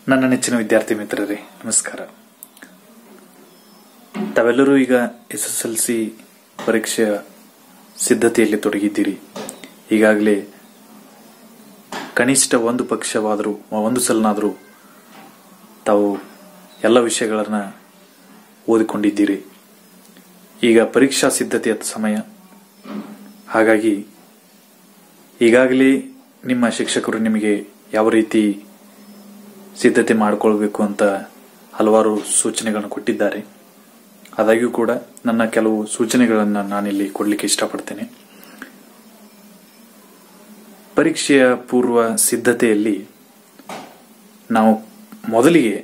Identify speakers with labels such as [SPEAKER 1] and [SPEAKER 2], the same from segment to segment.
[SPEAKER 1] ನನ್ನ ನೆಚ್ಚಿನ ವಿದ್ಯಾರ್ಥಿ ಮಿತ್ರರೇ ನಮಸ್ಕಾರ ತಾವೆಲ್ಲರೂ ಈಗ ಎಸ್ ಎಸ್ ಎಲ್ ಸಿ ಪರೀಕ್ಷೆಯ ಸಿದ್ಧತೆಯಲ್ಲಿ ತೊಡಗಿದ್ದೀರಿ ಈಗಾಗಲೇ ಕನಿಷ್ಠ ಒಂದು ಪಕ್ಷವಾದರೂ ಒಂದು ಸಲನಾದರೂ ತಾವು ಎಲ್ಲ ವಿಷಯಗಳನ್ನು ಓದಿಕೊಂಡಿದ್ದೀರಿ ಈಗ ಪರೀಕ್ಷಾ ಸಿದ್ಧತೆಯ ಸಮಯ ಹಾಗಾಗಿ ಈಗಾಗಲೇ ನಿಮ್ಮ ಶಿಕ್ಷಕರು ನಿಮಗೆ ಯಾವ ರೀತಿ ಸಿದ್ಧತೆ ಮಾಡಿಕೊಳ್ಬೇಕು ಅಂತ ಹಲವಾರು ಸೂಚನೆಗಳನ್ನು ಕೊಟ್ಟಿದ್ದಾರೆ ಆದಾಗ್ಯೂ ಕೂಡ ನನ್ನ ಕೆಲವು ಸೂಚನೆಗಳನ್ನು ನಾನಿಲ್ಲಿ ಕೊಡಲಿಕ್ಕೆ ಇಷ್ಟಪಡ್ತೇನೆ ಪರೀಕ್ಷೆಯ ಪೂರ್ವ ಸಿದ್ಧತೆಯಲ್ಲಿ ನಾವು ಮೊದಲಿಗೆ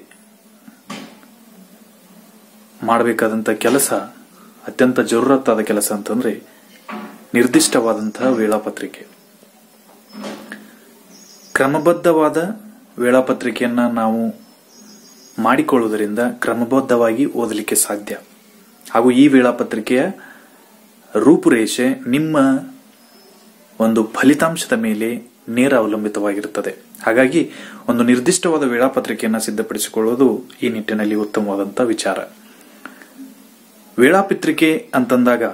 [SPEAKER 1] ಮಾಡಬೇಕಾದಂಥ ಕೆಲಸ ಅತ್ಯಂತ ಜರೂರತ್ತಾದ ಕೆಲಸ ಅಂತಂದ್ರೆ ನಿರ್ದಿಷ್ಟವಾದಂತಹ ವೇಳಾಪತ್ರಿಕೆ ಕ್ರಮಬದ್ಧವಾದ ವೇಳಾಪತ್ರಿಕೆಯನ್ನ ನಾವು ಮಾಡಿಕೊಳ್ಳುವುದರಿಂದ ಕ್ರಮಬದ್ಧವಾಗಿ ಓದಲಿಕ್ಕೆ ಸಾಧ್ಯ ಹಾಗೂ ಈ ವೇಳಾಪತ್ರಿಕೆಯ ರೂಪುರೇಷೆ ನಿಮ್ಮ ಒಂದು ಫಲಿತಾಂಶದ ಮೇಲೆ ನೇರ ಅವಲಂಬಿತವಾಗಿರುತ್ತದೆ ಹಾಗಾಗಿ ಒಂದು ನಿರ್ದಿಷ್ಟವಾದ ವೇಳಾಪತ್ರಿಕೆಯನ್ನು ಸಿದ್ಧಪಡಿಸಿಕೊಳ್ಳುವುದು ಈ ನಿಟ್ಟಿನಲ್ಲಿ ಉತ್ತಮವಾದಂತಹ ವಿಚಾರ ವೇಳಾಪತ್ರಿಕೆ ಅಂತಂದಾಗ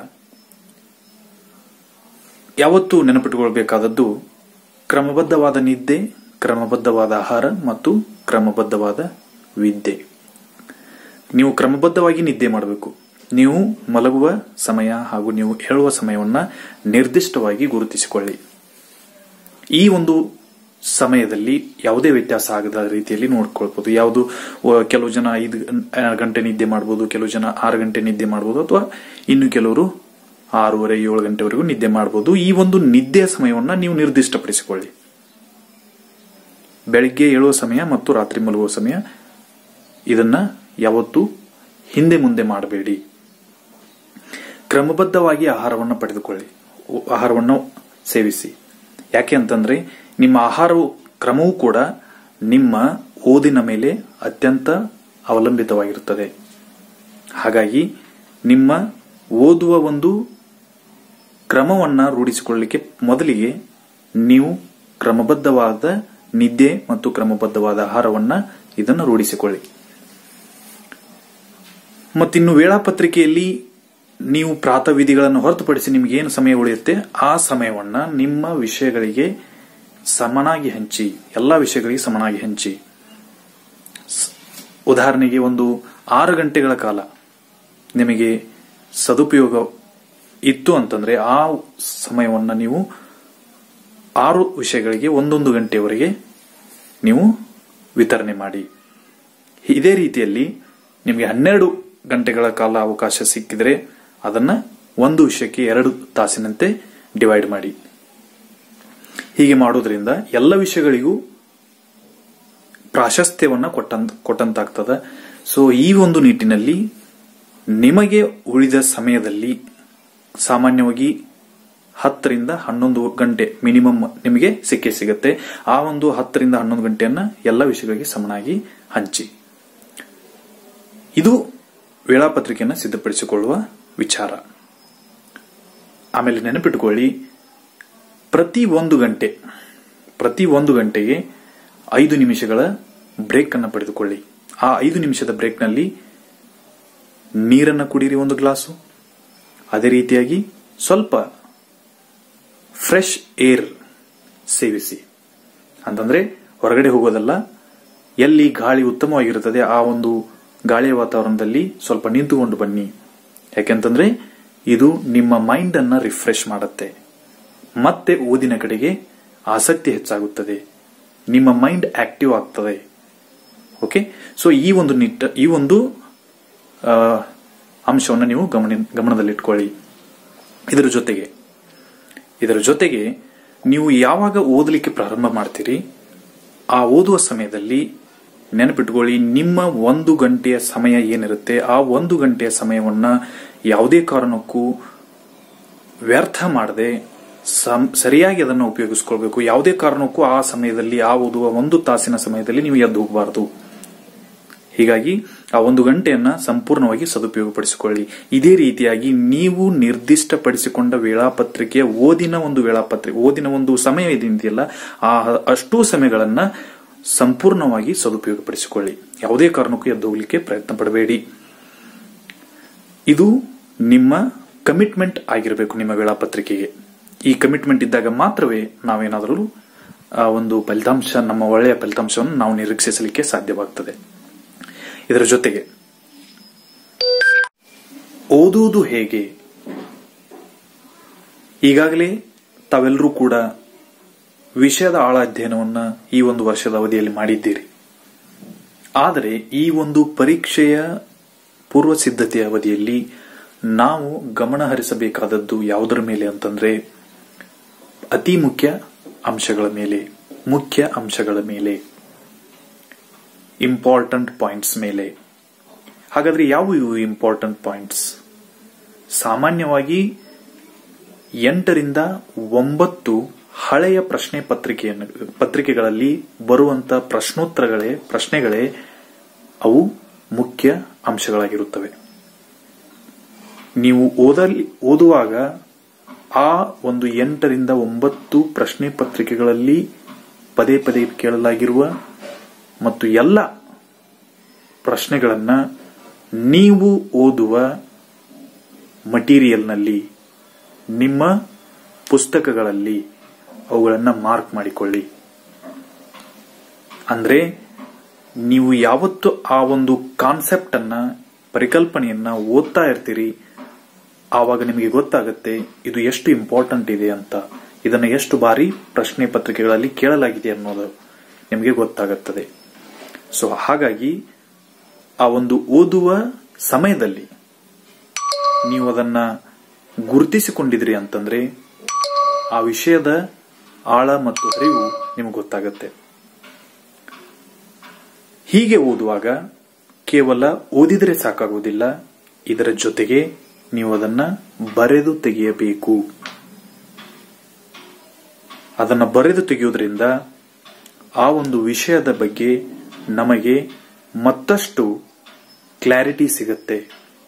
[SPEAKER 1] ಯಾವತ್ತೂ ನೆನಪಿಟ್ಟುಕೊಳ್ಬೇಕಾದದ್ದು ಕ್ರಮಬದ್ಧವಾದ ನಿದ್ದೆ ಕ್ರಮಬದ್ಧವಾದ ಆಹಾರ ಮತ್ತು ಕ್ರಮಬದ್ಧವಾದ ವಿದ್ಯೆ ನೀವು ಕ್ರಮಬದ್ಧವಾಗಿ ನಿದ್ದೆ ಮಾಡಬೇಕು ನೀವು ಮಲಗುವ ಸಮಯ ಹಾಗೂ ನೀವು ಹೇಳುವ ಸಮಯವನ್ನ ನಿರ್ದಿಷ್ಟವಾಗಿ ಗುರುತಿಸಿಕೊಳ್ಳಿ ಈ ಒಂದು ಸಮಯದಲ್ಲಿ ಯಾವುದೇ ವ್ಯತ್ಯಾಸ ಆಗದ ರೀತಿಯಲ್ಲಿ ನೋಡ್ಕೊಳ್ಬಹುದು ಯಾವುದು ಕೆಲವು ಜನ ಐದು ಗಂಟೆ ನಿದ್ದೆ ಮಾಡಬಹುದು ಕೆಲವು ಜನ ಆರು ಗಂಟೆ ನಿದ್ದೆ ಮಾಡಬಹುದು ಅಥವಾ ಇನ್ನು ಕೆಲವರು ಆರೂವರೆ ಏಳು ಗಂಟೆವರೆಗೂ ನಿದ್ದೆ ಮಾಡಬಹುದು ಈ ಒಂದು ನಿದ್ದೆಯ ಸಮಯವನ್ನ ನೀವು ನಿರ್ದಿಷ್ಟಪಡಿಸಿಕೊಳ್ಳಿ ಬೆಳಿಗ್ಗೆ ಏಳುವ ಸಮಯ ಮತ್ತು ರಾತ್ರಿ ಮಲಗುವ ಸಮಯ ಇದನ್ನ ಯಾವತ್ತೂ ಹಿಂದೆ ಮುಂದೆ ಮಾಡಬೇಡಿ ಕ್ರಮಬದ್ಧವಾಗಿ ಆಹಾರವನ್ನು ಪಡೆದುಕೊಳ್ಳಿ ಆಹಾರವನ್ನು ಸೇವಿಸಿ ಯಾಕೆ ಅಂತಂದ್ರೆ ನಿಮ್ಮ ಆಹಾರವು ಕ್ರಮವೂ ಕೂಡ ನಿಮ್ಮ ಓದಿನ ಮೇಲೆ ಅತ್ಯಂತ ಅವಲಂಬಿತವಾಗಿರುತ್ತದೆ ಹಾಗಾಗಿ ನಿಮ್ಮ ಓದುವ ಒಂದು ಕ್ರಮವನ್ನ ರೂಢಿಸಿಕೊಳ್ಳಲಿಕ್ಕೆ ಮೊದಲಿಗೆ ನೀವು ಕ್ರಮಬದ್ಧವಾದ ನಿದ್ದೆ ಮತ್ತು ಕ್ರಮಬದ್ಧವಾದ ಆಹಾರವನ್ನ ಇದನ್ನು ರೂಢಿಸಿಕೊಳ್ಳಿ ಮತ್ತಿನ್ನು ವೇಳಾಪತ್ರಿಕೆಯಲ್ಲಿ ನೀವು ಪ್ರಾತವಿಧಿಗಳನ್ನು ಹೊರತುಪಡಿಸಿ ನಿಮ್ಗೆ ಏನು ಸಮಯ ಉಳಿಯುತ್ತೆ ಆ ಸಮಯವನ್ನ ನಿಮ್ಮ ವಿಷಯಗಳಿಗೆ ಸಮನಾಗಿ ಹಂಚಿ ಎಲ್ಲ ವಿಷಯಗಳಿಗೆ ಸಮನಾಗಿ ಹಂಚಿ ಉದಾಹರಣೆಗೆ ಒಂದು ಆರು ಗಂಟೆಗಳ ಕಾಲ ನಿಮಗೆ ಸದುಪಯೋಗ ಇತ್ತು ಅಂತಂದ್ರೆ ಆ ಸಮಯವನ್ನ ನೀವು ಆರು ವಿಷಯಗಳಿಗೆ ಒಂದೊಂದು ಗಂಟೆಯವರೆಗೆ ನೀವು ವಿತರಣೆ ಮಾಡಿ ಇದೇ ರೀತಿಯಲ್ಲಿ ನಿಮಗೆ ಹನ್ನೆರಡು ಗಂಟೆಗಳ ಕಾಲ ಅವಕಾಶ ಸಿಕ್ಕಿದ್ರೆ ಅದನ್ನ ಒಂದು ವಿಷಯಕ್ಕೆ ಎರಡು ತಾಸಿನಂತೆ ಡಿವೈಡ್ ಮಾಡಿ ಹೀಗೆ ಮಾಡೋದ್ರಿಂದ ಎಲ್ಲ ವಿಷಯಗಳಿಗೂ ಪ್ರಾಶಸ್ತ್ಯವನ್ನ ಕೊಟ್ಟಂತ ಕೊಟ್ಟಂತಾಗ್ತದ ಸೊ ಈ ಒಂದು ನಿಟ್ಟಿನಲ್ಲಿ ನಿಮಗೆ ಉಳಿದ ಸಮಯದಲ್ಲಿ ಸಾಮಾನ್ಯವಾಗಿ ಹತ್ತರಿಂದ ಹನ್ನೊಂದು ಗಂಟೆ ಮಿನಿಮಮ್ ನಿಮಗೆ ಸಿಕ್ಕೇ ಸಿಗುತ್ತೆ ಆ ಒಂದು ಹತ್ತರಿಂದ ಹನ್ನೊಂದು ಗಂಟೆಯನ್ನ ಎಲ್ಲ ವಿಷಯಗಳಿಗೆ ಸಮನಾಗಿ ಹಂಚಿ ಇದು ವೇಳಾಪತ್ರಿಕೆಯನ್ನು ಸಿದ್ಧಪಡಿಸಿಕೊಳ್ಳುವ ವಿಚಾರ ಆಮೇಲೆ ನೆನಪಿಟ್ಟುಕೊಳ್ಳಿ ಪ್ರತಿ ಒಂದು ಗಂಟೆ ಪ್ರತಿ ಒಂದು ಗಂಟೆಗೆ ಐದು ನಿಮಿಷಗಳ ಬ್ರೇಕ್ ಅನ್ನು ಪಡೆದುಕೊಳ್ಳಿ ಆ ಐದು ನಿಮಿಷದ ಬ್ರೇಕ್ನಲ್ಲಿ ನೀರನ್ನು ಕುಡಿಯಿರಿ ಒಂದು ಗ್ಲಾಸು ಅದೇ ರೀತಿಯಾಗಿ ಸ್ವಲ್ಪ ಫ್ರೆಶ್ ಏರ್ ಸೇವಿಸಿ ಅಂತಂದ್ರೆ ಹೊರಗಡೆ ಹೋಗೋದಲ್ಲ ಎಲ್ಲಿ ಗಾಳಿ ಉತ್ತಮವಾಗಿರುತ್ತದೆ ಆ ಒಂದು ಗಾಳಿಯ ವಾತಾವರಣದಲ್ಲಿ ಸ್ವಲ್ಪ ನಿಂತುಕೊಂಡು ಬನ್ನಿ ಯಾಕೆಂತಂದ್ರೆ ಇದು ನಿಮ್ಮ ಮೈಂಡ್ ಅನ್ನ ರಿಫ್ರೆಶ್ ಮಾಡುತ್ತೆ ಮತ್ತೆ ಓದಿನ ಕಡೆಗೆ ಆಸಕ್ತಿ ಹೆಚ್ಚಾಗುತ್ತದೆ ನಿಮ್ಮ ಮೈಂಡ್ ಆಕ್ಟಿವ್ ಆಗ್ತದೆ ಓಕೆ ಸೊ ಈ ಒಂದು ನಿಟ್ಟ ಈ ಒಂದು ಅಂಶವನ್ನು ನೀವು ಗಮನ ಗಮನದಲ್ಲಿಟ್ಕೊಳ್ಳಿ ಇದರ ಜೊತೆಗೆ ಇದರ ಜೊತೆಗೆ ನೀವು ಯಾವಾಗ ಓದಲಿಕ್ಕೆ ಪ್ರಾರಂಭ ಮಾಡ್ತೀರಿ ಆ ಓದುವ ಸಮಯದಲ್ಲಿ ನೆನಪಿಟ್ಕೊಳ್ಳಿ ನಿಮ್ಮ ಒಂದು ಗಂಟೆಯ ಸಮಯ ಏನಿರುತ್ತೆ ಆ ಒಂದು ಗಂಟೆಯ ಸಮಯವನ್ನ ಯಾವುದೇ ಕಾರಣಕ್ಕೂ ವ್ಯರ್ಥ ಮಾಡದೆ ಸರಿಯಾಗಿ ಅದನ್ನು ಉಪಯೋಗಿಸ್ಕೊಳ್ಬೇಕು ಯಾವುದೇ ಕಾರಣಕ್ಕೂ ಆ ಸಮಯದಲ್ಲಿ ಆ ಓದುವ ಒಂದು ತಾಸಿನ ಸಮಯದಲ್ಲಿ ನೀವು ಎದ್ದು ಹೋಗಬಾರದು ಹೀಗಾಗಿ ಆ ಒಂದು ಗಂಟೆಯನ್ನ ಸಂಪೂರ್ಣವಾಗಿ ಸದುಪಯೋಗಪಡಿಸಿಕೊಳ್ಳಿ ಇದೇ ರೀತಿಯಾಗಿ ನೀವು ನಿರ್ದಿಷ್ಟಪಡಿಸಿಕೊಂಡ ವೇಳಾಪತ್ರಿಕೆಯ ಓದಿನ ಒಂದು ವೇಳಾಪತ್ರಿಕೆ ಓದಿನ ಒಂದು ಸಮಯ ಇದೆಯಲ್ಲ ಆ ಅಷ್ಟೂ ಸಮಯಗಳನ್ನ ಸಂಪೂರ್ಣವಾಗಿ ಸದುಪಯೋಗಪಡಿಸಿಕೊಳ್ಳಿ ಯಾವುದೇ ಕಾರಣಕ್ಕೂ ಎದ್ದು ಹೋಗ್ಲಿಕ್ಕೆ ಪ್ರಯತ್ನ ಪಡಬೇಡಿ ಇದು ನಿಮ್ಮ ಕಮಿಟ್ಮೆಂಟ್ ಆಗಿರಬೇಕು ನಿಮ್ಮ ವೇಳಾಪತ್ರಿಕೆಗೆ ಈ ಕಮಿಟ್ಮೆಂಟ್ ಇದ್ದಾಗ ಮಾತ್ರವೇ ನಾವೇನಾದರೂ ಆ ಒಂದು ಫಲಿತಾಂಶ ನಮ್ಮ ಒಳ್ಳೆಯ ಫಲಿತಾಂಶವನ್ನು ನಾವು ನಿರೀಕ್ಷಿಸಲಿಕ್ಕೆ ಸಾಧ್ಯವಾಗ್ತದೆ ಇದರ ಜೊತೆಗೆ ಓದುವುದು ಹೇಗೆ ಈಗಾಗಲೇ ತಾವೆಲ್ಲರೂ ಕೂಡ ವಿಷಯದ ಆಳ ಅಧ್ಯಯನವನ್ನ ಈ ಒಂದು ವರ್ಷದ ಅವಧಿಯಲ್ಲಿ ಮಾಡಿದ್ದೀರಿ ಆದರೆ ಈ ಒಂದು ಪರೀಕ್ಷೆಯ ಪೂರ್ವ ಸಿದ್ಧತೆಯ ಅವಧಿಯಲ್ಲಿ ನಾವು ಗಮನ ಹರಿಸಬೇಕಾದದ್ದು ಯಾವುದರ ಮೇಲೆ ಅಂತಂದ್ರೆ ಅತಿ ಮುಖ್ಯ ಅಂಶಗಳ ಮೇಲೆ ಮುಖ್ಯ ಅಂಶಗಳ ಮೇಲೆ ಇಂಪಾರ್ಟೆಂಟ್ ಪಾಯಿಂಟ್ಸ್ ಮೇಲೆ ಹಾಗಾದ್ರೆ ಯಾವ ಇವು ಇಂಪಾರ್ಟೆಂಟ್ ಪಾಯಿಂಟ್ಸ್ ಸಾಮಾನ್ಯವಾಗಿ ಎಂಟರಿಂದ ಒಂಬತ್ತು ಹಳೆಯ ಪ್ರಶ್ನೆ ಪತ್ರಿಕೆಯನ್ನು ಪತ್ರಿಕೆಗಳಲ್ಲಿ ಬರುವಂತ ಪ್ರಶ್ನೋತ್ತರಗಳೇ ಪ್ರಶ್ನೆಗಳೇ ಅವು ಮುಖ್ಯ ಅಂಶಗಳಾಗಿರುತ್ತವೆ ನೀವು ಓದಲಿ ಓದುವಾಗ ಆ ಒಂದು ಎಂಟರಿಂದ ಒಂಬತ್ತು ಪ್ರಶ್ನೆ ಪತ್ರಿಕೆಗಳಲ್ಲಿ ಪದೇ ಪದೇ ಕೇಳಲಾಗಿರುವ ಮತ್ತು ಎಲ್ಲ ಪ್ರಶ್ನೆಗಳನ್ನ ನೀವು ಓದುವ ಮಟೀರಿಯಲ್ನಲ್ಲಿ ನಿಮ್ಮ ಪುಸ್ತಕಗಳಲ್ಲಿ ಅವುಗಳನ್ನು ಮಾರ್ಕ್ ಮಾಡಿಕೊಳ್ಳಿ ಅಂದ್ರೆ ನೀವು ಯಾವತ್ತು ಆ ಒಂದು ಕಾನ್ಸೆಪ್ಟ್ ಅನ್ನ ಪರಿಕಲ್ಪನೆಯನ್ನ ಓದ್ತಾ ಇರ್ತೀರಿ ಆವಾಗ ನಿಮಗೆ ಗೊತ್ತಾಗುತ್ತೆ ಇದು ಎಷ್ಟು ಇಂಪಾರ್ಟೆಂಟ್ ಇದೆ ಅಂತ ಇದನ್ನ ಎಷ್ಟು ಬಾರಿ ಪ್ರಶ್ನೆ ಪತ್ರಿಕೆಗಳಲ್ಲಿ ಕೇಳಲಾಗಿದೆ ಅನ್ನೋದು ನಿಮಗೆ ಗೊತ್ತಾಗುತ್ತದೆ ಸೊ ಹಾಗಾಗಿ ಆ ಒಂದು ಓದುವ ಸಮಯದಲ್ಲಿ ನೀವು ಅದನ್ನ ಗುರುತಿಸಿಕೊಂಡಿದ್ರಿ ಅಂತಂದ್ರೆ ಆ ವಿಷಯದ ಆಳ ಮತ್ತು ಅರಿವು ನಿಮಗೆ ಗೊತ್ತಾಗುತ್ತೆ ಹೀಗೆ ಓದುವಾಗ ಕೇವಲ ಓದಿದರೆ ಸಾಕಾಗುವುದಿಲ್ಲ ಇದರ ಜೊತೆಗೆ ನೀವು ಅದನ್ನ ಬರೆದು ತೆಗೆಯಬೇಕು ಅದನ್ನ ಬರೆದು ತೆಗೆಯುವುದರಿಂದ ಆ ಒಂದು ವಿಷಯದ ಬಗ್ಗೆ ನಮಗೆ ಮತ್ತಷ್ಟು ಕ್ಲಾರಿಟಿ ಸಿಗತ್ತೆ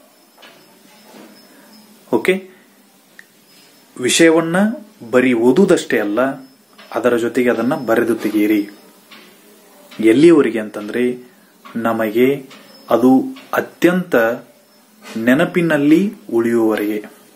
[SPEAKER 1] ಓಕೆ ವಿಷಯವನ್ನ ಬರೀ ಓದುವುದಷ್ಟೇ ಅಲ್ಲ ಅದರ ಜೊತೆಗೆ ಅದನ್ನ ಬರೆದು ತೆಗೆಯಿರಿ ಎಲ್ಲಿಯವರೆಗೆ ಅಂತಂದ್ರೆ ನಮಗೆ ಅದು ಅತ್ಯಂತ ನೆನಪಿನಲ್ಲಿ ಉಳಿಯುವವರೆಗೆ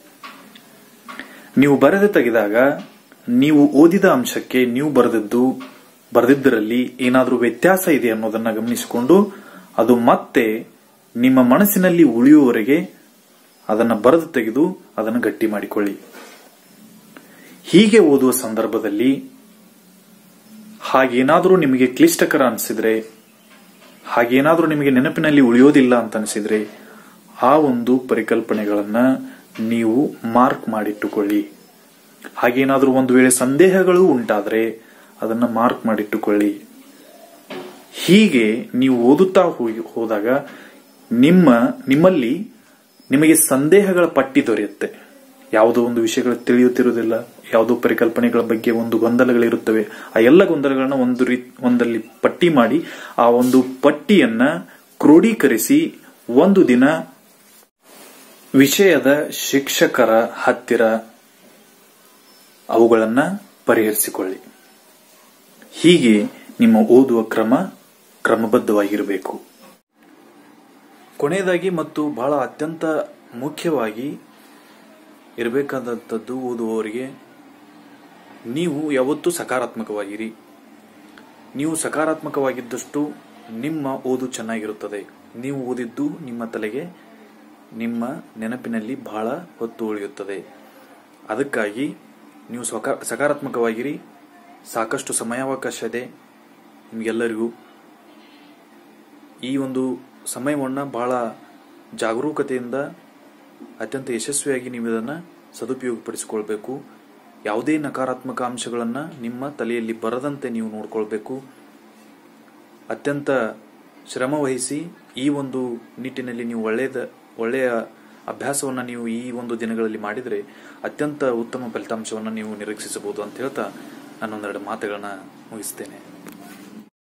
[SPEAKER 1] ನೀವು ಬರೆದು ತೆಗೆದಾಗ ನೀವು ಓದಿದ ಅಂಶಕ್ಕೆ ನೀವು ಬರೆದದ್ದು ಬರೆದಿದ್ದರಲ್ಲಿ ಏನಾದರೂ ವ್ಯತ್ಯಾಸ ಇದೆ ಅನ್ನೋದನ್ನ ಗಮನಿಸಿಕೊಂಡು ಅದು ಮತ್ತೆ ನಿಮ್ಮ ಮನಸ್ಸಿನಲ್ಲಿ ಉಳಿಯುವವರೆಗೆ ಅದನ್ನು ಬರೆದು ತೆಗೆದು ಅದನ್ನು ಗಟ್ಟಿ ಮಾಡಿಕೊಳ್ಳಿ ಹೀಗೆ ಓದುವ ಸಂದರ್ಭದಲ್ಲಿ ಹಾಗೇನಾದರೂ ನಿಮಗೆ ಕ್ಲಿಷ್ಟಕರ ಅನಿಸಿದ್ರೆ ಹಾಗೇನಾದರೂ ನಿಮಗೆ ನೆನಪಿನಲ್ಲಿ ಉಳಿಯೋದಿಲ್ಲ ಅಂತ ಅನಿಸಿದ್ರೆ ಆ ಒಂದು ಪರಿಕಲ್ಪನೆಗಳನ್ನ ನೀವು ಮಾರ್ಕ್ ಮಾಡಿಟ್ಟುಕೊಳ್ಳಿ ಹಾಗೇನಾದರೂ ಒಂದು ವೇಳೆ ಸಂದೇಹಗಳು ಉಂಟಾದ್ರೆ ಅದನ್ನ ಮಾರ್ಕ್ ಮಾಡಿಟ್ಟುಕೊಳ್ಳಿ ಹೀಗೆ ನೀವು ಓದುತ್ತಾ ಹೋಗಿ- ಹೋದಾಗ ನಿಮ್ಮ ನಿಮ್ಮಲ್ಲಿ ನಿಮಗೆ ಸಂದೇಹಗಳ ಪಟ್ಟಿ ದೊರೆಯುತ್ತೆ ಯಾವುದೋ ಒಂದು ವಿಷಯಗಳು ತಿಳಿಯುತ್ತಿರುವುದಿಲ್ಲ ಯಾವುದೋ ಪರಿಕಲ್ಪನೆಗಳ ಬಗ್ಗೆ ಒಂದು ಗೊಂದಲಗಳಿರುತ್ತವೆ ಆ ಎಲ್ಲ ಗೊಂದಲಗಳನ್ನ ಒಂದು ರೀ ಒಂದಲ್ಲಿ ಪಟ್ಟಿ ಮಾಡಿ ಆ ಒಂದು ಪಟ್ಟಿಯನ್ನ ಕ್ರೋಢೀಕರಿಸಿ ಒಂದು ದಿನ ವಿಷಯದ ಶಿಕ್ಷಕರ ಹತ್ತಿರ ಅವುಗಳನ್ನ ಪರಿಹರಿಸಿಕೊಳ್ಳಿ ಹೀಗೆ ನಿಮ್ಮ ಓದುವ ಕ್ರಮ ಕ್ರಮಬದ್ಧವಾಗಿರಬೇಕು ಕೊನೆಯದಾಗಿ ಮತ್ತು ಬಹಳ ಅತ್ಯಂತ ಮುಖ್ಯವಾಗಿ ಇರಬೇಕಾದಂಥದ್ದು ಓದುವವರಿಗೆ ನೀವು ಯಾವತ್ತೂ ಸಕಾರಾತ್ಮಕವಾಗಿರಿ ನೀವು ಸಕಾರಾತ್ಮಕವಾಗಿದ್ದಷ್ಟು ನಿಮ್ಮ ಓದು ಚೆನ್ನಾಗಿರುತ್ತದೆ ನೀವು ಓದಿದ್ದು ನಿಮ್ಮ ತಲೆಗೆ ನಿಮ್ಮ ನೆನಪಿನಲ್ಲಿ ಬಹಳ ಹೊತ್ತು ಉಳಿಯುತ್ತದೆ ಅದಕ್ಕಾಗಿ ನೀವು ಸಕ ಸಕಾರಾತ್ಮಕವಾಗಿರಿ ಸಾಕಷ್ಟು ಸಮಯಾವಕಾಶ ಇದೆ ನಿಮಗೆಲ್ಲರಿಗೂ ಈ ಒಂದು ಸಮಯವನ್ನು ಬಹಳ ಜಾಗರೂಕತೆಯಿಂದ ಅತ್ಯಂತ ಯಶಸ್ವಿಯಾಗಿ ನೀವು ಇದನ್ನು ಸದುಪಯೋಗಪಡಿಸಿಕೊಳ್ಬೇಕು ಯಾವುದೇ ನಕಾರಾತ್ಮಕ ಅಂಶಗಳನ್ನು ನಿಮ್ಮ ತಲೆಯಲ್ಲಿ ಬರದಂತೆ ನೀವು ನೋಡ್ಕೊಳ್ಬೇಕು ಅತ್ಯಂತ ಶ್ರಮ ವಹಿಸಿ ಈ ಒಂದು ನಿಟ್ಟಿನಲ್ಲಿ ನೀವು ಒಳ್ಳೆಯದ ಒಳ್ಳೆಯ ಅಭ್ಯಾಸವನ್ನು ನೀವು ಈ ಒಂದು ದಿನಗಳಲ್ಲಿ ಮಾಡಿದರೆ ಅತ್ಯಂತ ಉತ್ತಮ ಫಲಿತಾಂಶವನ್ನು ನೀವು ನಿರೀಕ್ಷಿಸಬಹುದು ಅಂತ ಹೇಳ್ತಾ ನಾನೊಂದೆರಡು ಮಾತುಗಳನ್ನ ಮುಗಿಸ್ತೇನೆ